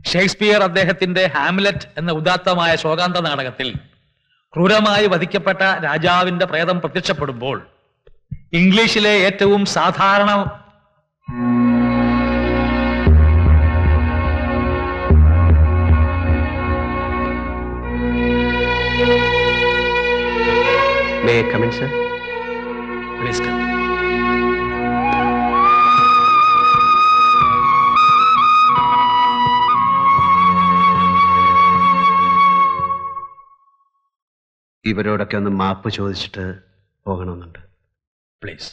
Shakespeare അദ്ദേഹത്തിന്റെ Hamlet എന്ന ഉദാത്തമായ ശോകാന്ത നാടകത്തിൽ ക്രൂരമായി വധിക്കപ്പെട്ട രാജാവിന്റെ പ്രേതം പ്രത്യക്ഷപ്പെടുമ്പോൾ ഇംഗ്ലീഷിലെ ഏറ്റവും സാധാരണ may come in sir Please come. ഇവരോടൊക്കെ ഒന്ന് മാപ്പ് ചോദിച്ചിട്ട് പോകണമെന്നുണ്ട് പ്ലീസ്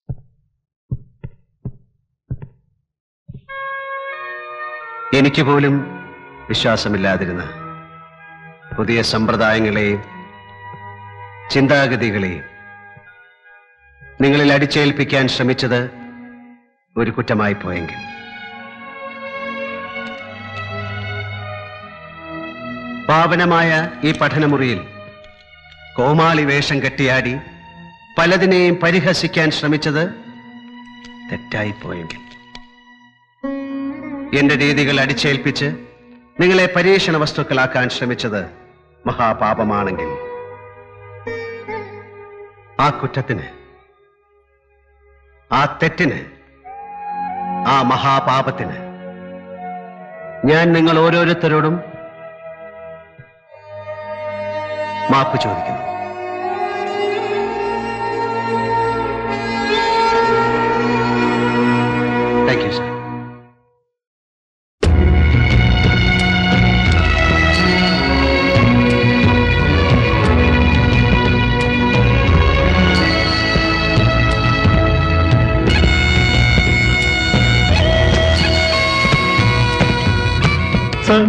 എനിക്ക് പോലും വിശ്വാസമില്ലാതിരുന്ന പുതിയ സമ്പ്രദായങ്ങളെയും ചിന്താഗതികളെയും നിങ്ങളിൽ അടിച്ചേൽപ്പിക്കാൻ ശ്രമിച്ചത് ഒരു കുറ്റമായി പോയെങ്കിൽ പാവനമായ ഈ പഠനമുറിയിൽ കോമാളി വേഷം കെട്ടിയാടി പലതിനെയും പരിഹസിക്കാൻ ശ്രമിച്ചത് തെറ്റായി പോയെങ്കിൽ എന്റെ രീതികൾ അടിച്ചേൽപ്പിച്ച് നിങ്ങളെ പരീക്ഷണ വസ്തുക്കളാക്കാൻ ശ്രമിച്ചത് മഹാപാപമാണെങ്കിൽ ആ കുറ്റത്തിന് ആ തെറ്റിന് ആ മഹാപാപത്തിന് ഞാൻ നിങ്ങൾ ഓരോരുത്തരോടും മാപ്പ് ചോദിക്കുന്നു താങ്ക് യു സർ സർ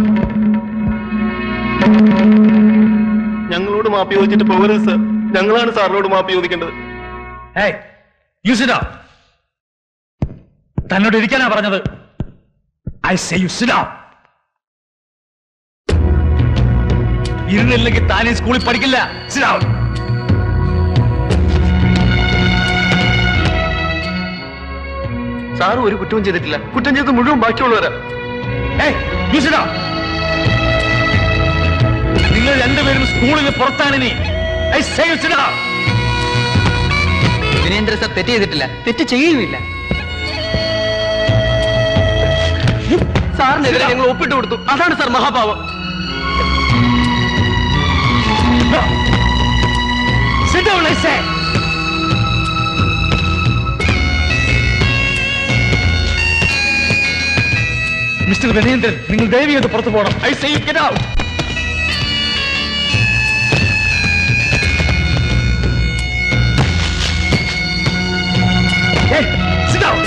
ഞങ്ങളോട് മാപ്പി ചോദിച്ചിട്ട് പോകരുത് സർ ഞങ്ങളാണ് സാറിനോട് മാപ്പി ചോദിക്കേണ്ടത് Hey, you sit down. തന്നോട് ഇരിക്കാനാ പറഞ്ഞത് I say you sit down. ഇരുന്നില്ലെങ്കിൽ താനീ സ്കൂളിൽ പഠിക്കില്ല Sit down. സാർ ഒരു കുറ്റവും ചെയ്തിട്ടില്ല കുറ്റം ചെയ്ത് മുഴുവൻ ബാക്കിയുള്ളവരാ Hey, you sit down. നിങ്ങൾ രണ്ടുപേരും സ്കൂളിൽ നിന്ന് പുറത്താണ് ഇനി I say you sit down. Dinendra sir തെറ്റ് ചെയ്തിട്ടില്ല തെറ്റ് ചെയ്യുകയുമില്ല സാറിനെതിരെ ഞങ്ങൾ ഒപ്പിട്ട് കൊടുത്തു അതാണ് സാർ മഹാപാവം No. Sit down, I say. Mister Vinendran നിങ്ങൾ ദയവി അത് പുറത്തു പോകണം I say you get out Hey, sit down.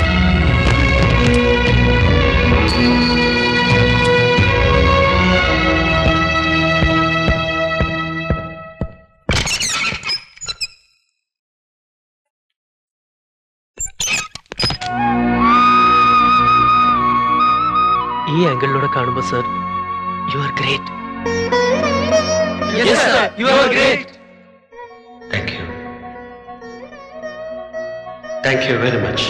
ഈ ആംഗിളിലൂടെ കാണുമ്പോൾ sir you are great you are great thank you thank you very much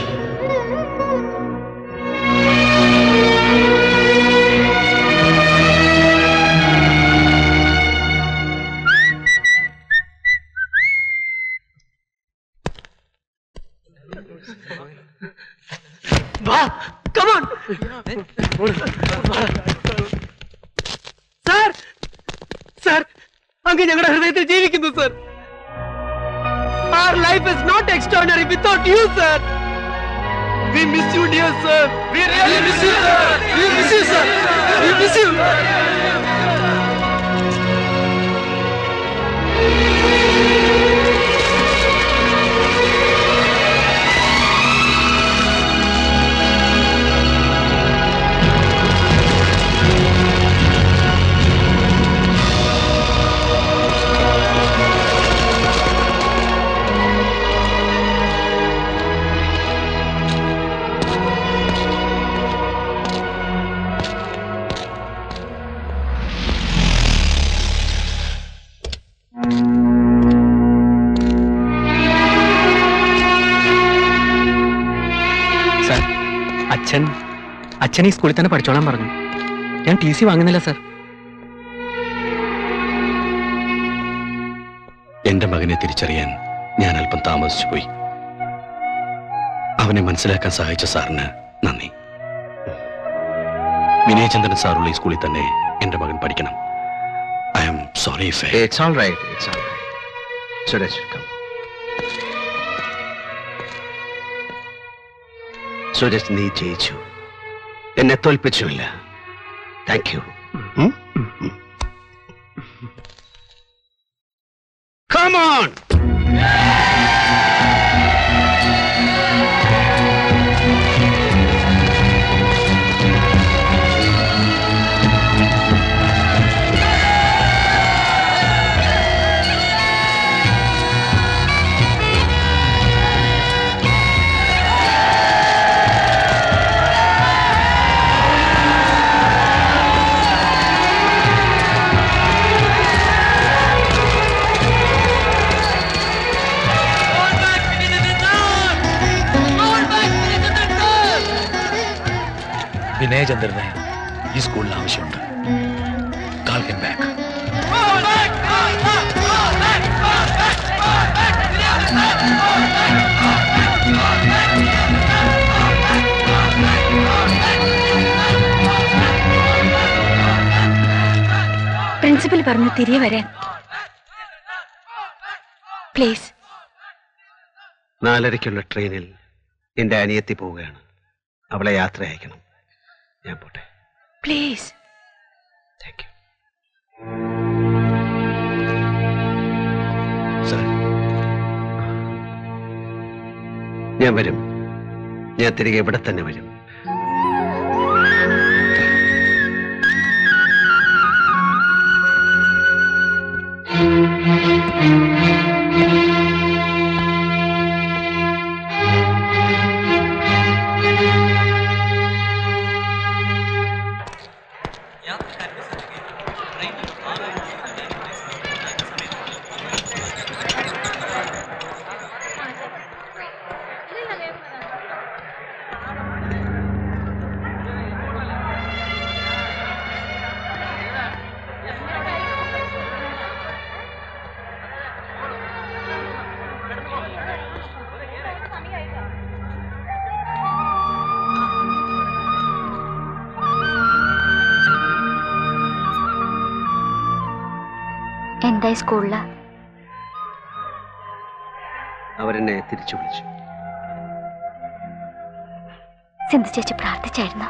വാ കമോൺ സാർ സാർ അങ്ങ് ഞങ്ങളുടെ ഹൃദയത്തിൽ ജീവിക്കുന്നു sir Our life is not extraordinary without you, sir. We miss you, dear sir. We really miss you, sir. We miss you, sir. We miss you. Sir അച്ഛൻ അച്ഛൻ ഈ സ്കൂളിൽ തന്നെ പഠിച്ചോളാൻ പറഞ്ഞു ഞാൻ ടി സി വാങ്ങുന്നില്ല സാർ എന്റെ മകനെ തിരിച്ചറിയാൻ ഞാൻ അല്പം താമസിച്ചു പോയി അവനെ മനസ്സിലാക്കാൻ സഹായിച്ച സാറിന് നന്ദി വിനയചന്ദ്രൻ സാറുള്ള ഈ സ്കൂളിൽ തന്നെ എന്റെ മകൻ പഠിക്കണം I am sorry It's all right. It's all right. Suresh come. Suresh നീ ജയിച്ചു എന്നെ തോൽപ്പിച്ചുമില്ല താങ്ക് യു കമോൺ വിനയചന്ദ്രന് ഈ സ്കൂളിന് ആവശ്യമുണ്ട് കാൽ ഹിം ബാക്ക് പ്രിൻസിപ്പൽ പറഞ്ഞു തിരികെ വരാൻ പ്ലീസ് നാലരയ്ക്കുള്ള ട്രെയിനിൽ എന്റെ അനിയത്തി പോവുകയാണ് അവളെ യാത്ര അയക്കണം ഞാൻ പോട്ടെ പ്ലീസ് താങ്ക് യു സാർ ഞാൻ വരും ഞാൻ തിരികെ ഇവിടെ തന്നെ വരും എന്തായി സ്കൂളില് അവരെന്നെ തിരിച്ചു വിളിച്ചു സിന്ധു ചേച്ചി പ്രാർത്ഥിച്ചായിരുന്നു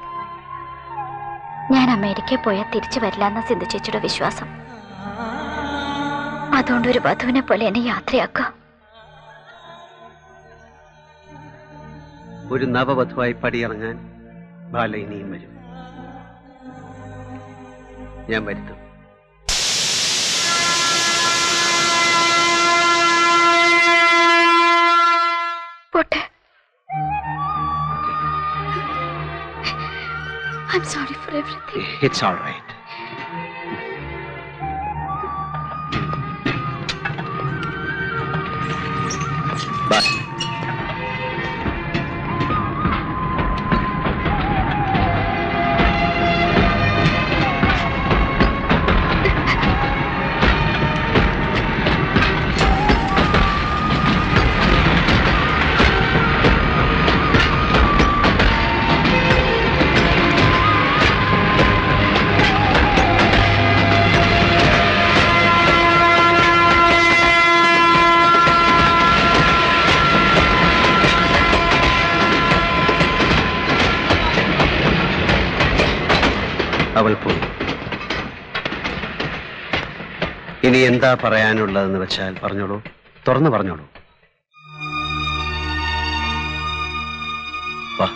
ഞാൻ അമേരിക്കയിൽ പോയാൽ തിരിച്ചു വരില്ല എന്ന സിന്ധു ചേച്ചിയുടെ വിശ്വാസം അതുകൊണ്ട് ഒരു വധുവിനെ പോലെ എന്നെ യാത്രയാക്കാം ഒരു നവവധുവായി പടിയിറങ്ങാൻ ബാല ഇനിയും വരും ഞാൻ വരുത്തും പോട്ടെ I am sorry for everything it's all right bye അവൾ പോയി ഇനി എന്താ പറയാനുള്ളതെന്ന് വെച്ചാൽ പറഞ്ഞോളൂ തുറന്നു പറഞ്ഞോളൂ വാ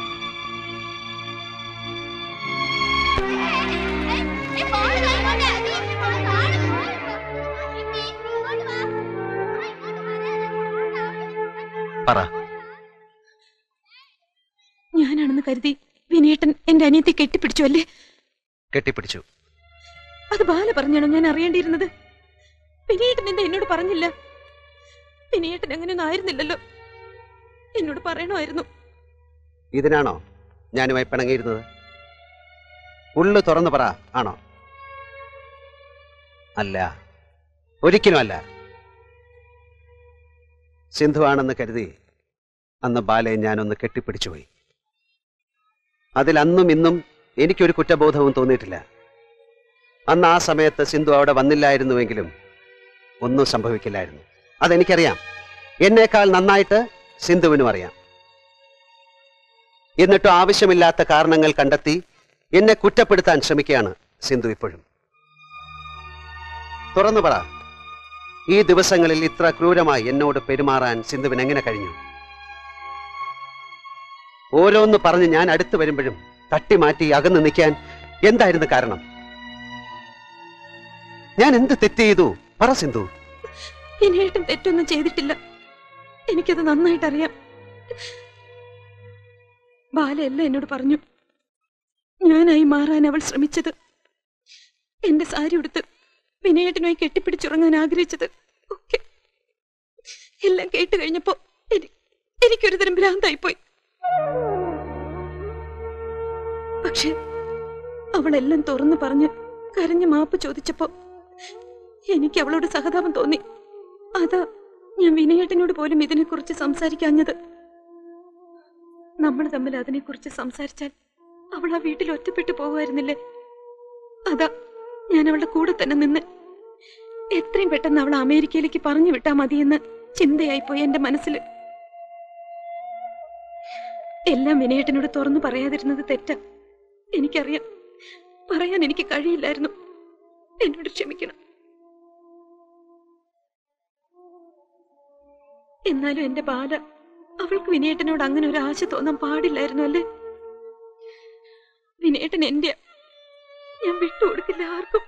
പറ ഞാനാണെന്ന് കരുതി വിനേട്ടൻ എന്റെ അനിയത്തെ കെട്ടിപ്പിടിച്ചു അല്ലേ കെട്ടിപ്പിടിച്ചു അത് ബാല പറഞ്ഞാണോ ഞാൻ അറിയേണ്ടിയിരുന്നത് വിനയേട്ടൻ എന്താ എന്നോട് പറഞ്ഞില്ല വിനയേട്ടൻ അങ്ങനെയൊന്നും ആയിരുന്നില്ലല്ലോ എന്നോട് പറയണമായിരുന്നു ഇതിനാണോ ഞാനുമായി പിണങ്ങിയിരുന്നത് ഉള്ളു തുറന്നു പറ ആണോ അല്ല ഒരിക്കലും അല്ല സിന്ധു ആണെന്ന് കരുതി അന്ന് ബാലയെ ഞാനൊന്ന് കെട്ടിപ്പിടിച്ചുപോയി അതിൽ അന്നും ഇന്നും എനിക്കൊരു കുറ്റബോധവും തോന്നിയിട്ടില്ല അന്ന് ആ സമയത്ത് സിന്ധു അവിടെ വന്നില്ലായിരുന്നുവെങ്കിലും ഒന്നും സംഭവിക്കില്ലായിരുന്നു അതെനിക്കറിയാം എന്നേക്കാൾ നന്നായിട്ട് സിന്ധുവിനും അറിയാം എന്നിട്ടും ആവശ്യമില്ലാത്ത കാരണങ്ങൾ കണ്ടെത്തി എന്നെ കുറ്റപ്പെടുത്താൻ ശ്രമിക്കുകയാണ് സിന്ധു ഇപ്പോഴും തുറന്നു പറ ഈ ദിവസങ്ങളിൽ ഇത്ര ക്രൂരമായി എന്നോട് പെരുമാറാൻ സിന്ധുവിന് എങ്ങനെ കഴിഞ്ഞു ഓരോന്ന് പറഞ്ഞ് ഞാൻ അടുത്ത് വരുമ്പോഴും തട്ടിമാറ്റി അകന്ന് നിൽക്കാൻ എന്തായിരുന്നു കാരണം ഞാൻ എന്ത് തെറ്റ് ചെയ്തു പറ സിന്ധു വിനയേട്ടൻ തെറ്റൊന്നും ചെയ്തിട്ടില്ല എനിക്കത് നന്നായിട്ട് അറിയാം ബാലയല്ല എന്നോട് പറഞ്ഞു ഞാനായി മാറാൻ അവൾ ശ്രമിച്ചത് എന്റെ സാരി ഉടുത്ത് വിനയേട്ടനുമായി കെട്ടിപ്പിടിച്ചുറങ്ങാൻ ആഗ്രഹിച്ചത് ഒക്കെ എല്ലാം കേട്ട് കഴിഞ്ഞപ്പോ എനി- എനിക്കൊരു തരം ഭ്രാന്തായിപ്പോയി പക്ഷെ അവളെല്ലാം തുറന്നു പറഞ്ഞ് കരഞ്ഞ് മാപ്പ് ചോദിച്ചപ്പോ എനിക്ക് അവളോട് സഹതാപം തോന്നി അതാ ഞാൻ വിനയേട്ടനോട് പോലും ഇതിനെക്കുറിച്ച് സംസാരിക്കാഞ്ഞത് നമ്മൾ തമ്മിൽ അതിനെക്കുറിച്ച് സംസാരിച്ചാൽ അവൾ ആ വീട്ടിൽ ഒറ്റപ്പെട്ടു പോകുമായിരുന്നില്ലേ അതാ ഞാൻ അവളുടെ കൂടെ തന്നെ നിന്ന് എത്രയും പെട്ടെന്ന് അവൾ അമേരിക്കയിലേക്ക് പറഞ്ഞു വിട്ടാ മതിയെന്ന് ചിന്തയായിപ്പോയി എന്റെ മനസ്സിൽ എല്ലാം വിനയേട്ടനോട് തുറന്നു പറയാതിരുന്നത് തെറ്റാ എനിക്കറിയാം പറയാൻ എനിക്ക് കഴിയില്ലായിരുന്നു എന്നോട് ക്ഷമിക്കണം എന്നാലും എന്റെ ബാല അവൾക്ക് വിനയേട്ടനോട് അങ്ങനെ ഒരു ആശ തോന്നാൻ പാടില്ലായിരുന്നു അല്ലേ വിനയേട്ടൻ എന്റെ ഞാൻ വിട്ടുകൊടുക്കില്ല ആർക്കും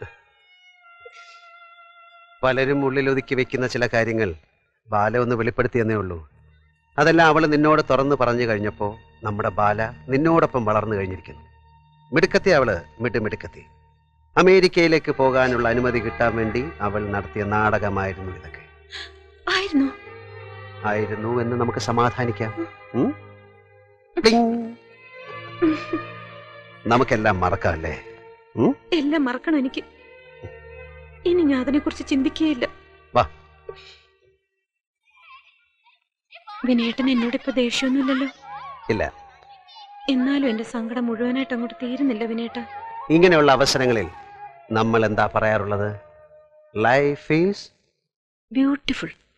പലരും ഉള്ളിൽ ഒതുക്കി വെക്കുന്ന ചില കാര്യങ്ങൾ ബാല ഒന്ന് വെളിപ്പെടുത്തിയെന്നേ ഉള്ളൂ അതെല്ലാം അവൾ നിന്നോട് തുറന്നു പറഞ്ഞു കഴിഞ്ഞപ്പോൾ നമ്മുടെ ബാല നിന്നോടൊപ്പം വളർന്നു കഴിഞ്ഞിരിക്കുന്നു മിടുക്കത്തി അവള് മിടുമിടുക്കത്തി അമേരിക്കയിലേക്ക് പോകാനുള്ള അനുമതി കിട്ടാൻ വേണ്ടി അവൾ നടത്തിയ നാടകമായിരുന്നു ഇതൊക്കെ ആയിരുന്നു ആയിരുന്നു എന്ന് നമുക്ക് സമാധാനിക്കാം ഉം? ടിങ്. നമുക്കെല്ലാം മറക്കാം അല്ലേ എല്ലാം മറക്കണം എനിക്ക് ഇനി ഞാൻ അതിനെക്കുറിച്ച് ചിന്തിക്കുകയില്ല വാ. വിനയേട്ടൻ എന്നോട് ഇപ്പൊ ദേഷ്യമൊന്നുമില്ലല്ലോ ഇല്ല എന്നാലും എന്റെ സങ്കടം മുഴുവനായിട്ട് അങ്ങോട്ട് തീരുന്നില്ല വിനേട്ട ഇങ്ങനെയുള്ള അവസരങ്ങളിൽ നമ്മൾ എന്താ പറയാറുള്ളത് ലൈഫ് ഈസ് ബ്യൂട്ടിഫുൾ